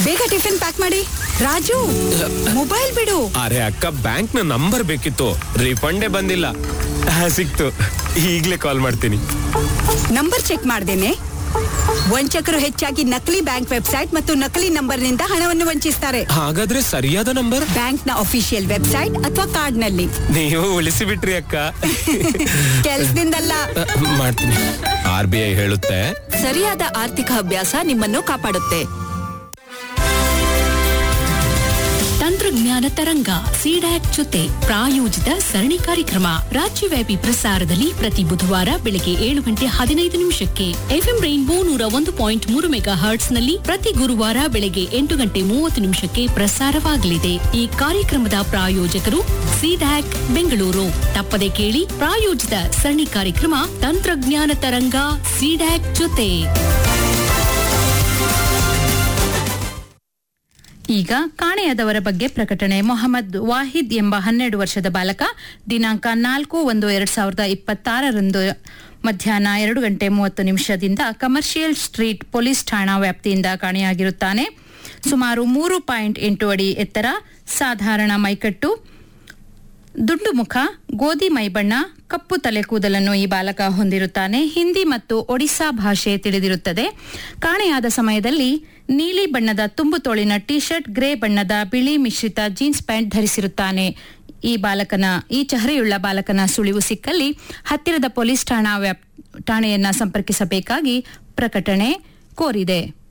ಬೇಗ tiffin pack ಮಾಡಿ Raju mobile ಬಿಡು ಅರೆ ಅಕ್ಕ ಬ್ಯಾಂಕ್ ನ ನಂಬರ್ ಬೇಕಿತ್ತು ರಿಫಂಡೇ ಬಂದಿಲ್ಲ ಆ, ಸಿಕ್ತು ಈಗ್ಲೇ ಕಾಲ್ ಮಾಡ್ತೀನಿ ನಂಬರ್ ಚೆಕ್ ಮಾಡ್ದೇನೆ ವಂಚಕರು ಹೆಚ್ಚಾಗಿ ನಕಲಿ ಬ್ಯಾಂಕ್ ವೆಬ್ಸೈಟ್ ಮತ್ತು ನಕಲಿ ನಂಬರ್ನಿಂದ ಹಣವನ್ನು ವಂಚಿಸ್ತಾರೆ ಹಾಗಾದ್ರೆ ಸರಿಯಾದ ನಂಬರ್ ಬ್ಯಾಂಕ್ನ ಅಫಿಷಿಯಲ್ ವೆಬ್ಸೈಟ್ ಅಥವಾ ಕಾರ್ಡ್ನಲ್ಲಿ ನೀವು ಉಳಿಸಿ ಬಿಟ್ರಿ ಅಕ್ಕ ಕೆಲ್ಸದಿಂದಲ್ಲ ಆ, ಮಾಡ್ತೀನಿ ಆರ್ ಬಿ ಐ ಹೇಳುತ್ತೆ ಸರಿಯಾದ ಆರ್ಥಿಕ ಅಭ್ಯಾಸ ನಿಮ್ಮನ್ನು ಕಾಪಾಡುತ್ತೆ ತಂತ್ರಜ್ಞಾನ ತರಂಗ ಸಿಡ್ಯಾಕ್ ಜೊತೆ ಪ್ರಾಯೋಜಿತ ಸರಣಿ ಕಾರ್ಯಕ್ರಮ ರಾಜ್ಯವ್ಯಾಪಿ ಪ್ರಸಾರದಲ್ಲಿ ಪ್ರತಿ ಬುಧವಾರ ಬೆಳಗ್ಗೆ ಏಳು ಗಂಟೆ ಹದಿನೈದು ನಿಮಿಷಕ್ಕೆ ಎಫ್ಎಂ ರೈನ್ಬೋ ನೂರ ಒಂದು ಪಾಯಿಂಟ್ ಮೂರು ಮೆಗಾ ಹರ್ಟ್ಸ್ ನಲ್ಲಿ ಪ್ರತಿ ಗುರುವಾರ ಬೆಳಗ್ಗೆ ಎಂಟು ಗಂಟೆ ಮೂವತ್ತು ನಿಮಿಷಕ್ಕೆ ಪ್ರಸಾರವಾಗಲಿದೆ ಈ ಕಾರ್ಯಕ್ರಮದ ಪ್ರಾಯೋಜಕರು ಸಿಡ್ಯಾಕ್ ಬೆಂಗಳೂರು ತಪ್ಪದೆ ಕೇಳಿ ಪ್ರಾಯೋಜಿತ ಸರಣಿ ಕಾರ್ಯಕ್ರಮ ತಂತ್ರಜ್ಞಾನ ತರಂಗ ಸಿಡ್ಯಾಕ್ ಜೊತೆ ಈಗ ಕಾಣೆಯಾದವರ ಬಗ್ಗೆ ಪ್ರಕಟಣೆ ಮೊಹಮ್ಮದ್ ವಾಹಿದ್ ಎಂಬ ಹನ್ನೆರಡು ವರ್ಷದ ಬಾಲಕ ದಿನಾಂಕ ನಾಲ್ಕು ಒಂದು ಎರಡ್ ಸಾವಿರದ ಇಪ್ಪತ್ತಾರರಂದು ಮಧ್ಯಾಹ್ನ ಎರಡು ಗಂಟೆ ಮೂವತ್ತು ನಿಮಿಷದಿಂದ ಕಮರ್ಷಿಯಲ್ ಸ್ಟ್ರೀಟ್ ಪೊಲೀಸ್ ಠಾಣಾ ವ್ಯಾಪ್ತಿಯಿಂದ ಕಾಣೆಯಾಗಿರುತ್ತಾನೆ ಸುಮಾರು ಮೂರು ಪಾಯಿಂಟ್ ಎಂಟು ಅಡಿ ಎತ್ತರ ಸಾಧಾರಣ ಮೈಕಟ್ಟು ದುಂಡು ಮುಖ ಗೋಧಿ ಮೈಬಣ್ಣ ಕಪ್ಪು ತಲೆ ಕೂದಲನ್ನು ಈ ಬಾಲಕ ಹೊಂದಿರುತ್ತಾನೆ ಹಿಂದಿ ಮತ್ತು ಒಡಿಸ್ಸಾ ಭಾಷೆ ತಿಳಿದಿರುತ್ತದೆ ಕಾಣೆಯಾದ ಸಮಯದಲ್ಲಿ ನೀಲಿ ಬಣ್ಣದ ತುಂಬು ತೋಳಿನ ಟಿ ಶರ್ಟ್ ಗ್ರೇ ಬಣ್ಣದ ಬಿಳಿ ಮಿಶ್ರಿತ ಜೀನ್ಸ್ ಪ್ಯಾಂಟ್ ಧರಿಸಿರುತ್ತಾನೆ ಈ ಬಾಲಕನ ಈ ಚಹರೆಯುಳ್ಳ ಬಾಲಕನ ಸುಳಿವು ಸಿಕ್ಕಲ್ಲಿ ಹತ್ತಿರದ ಪೊಲೀಸ್ ಠಾಣಾ ವ್ಯಾಪ್ ಠಾಣೆಯನ್ನ ಸಂಪರ್ಕಿಸಬೇಕಾಗಿ ಪ್ರಕಟಣೆ ಕೋರಿದೆ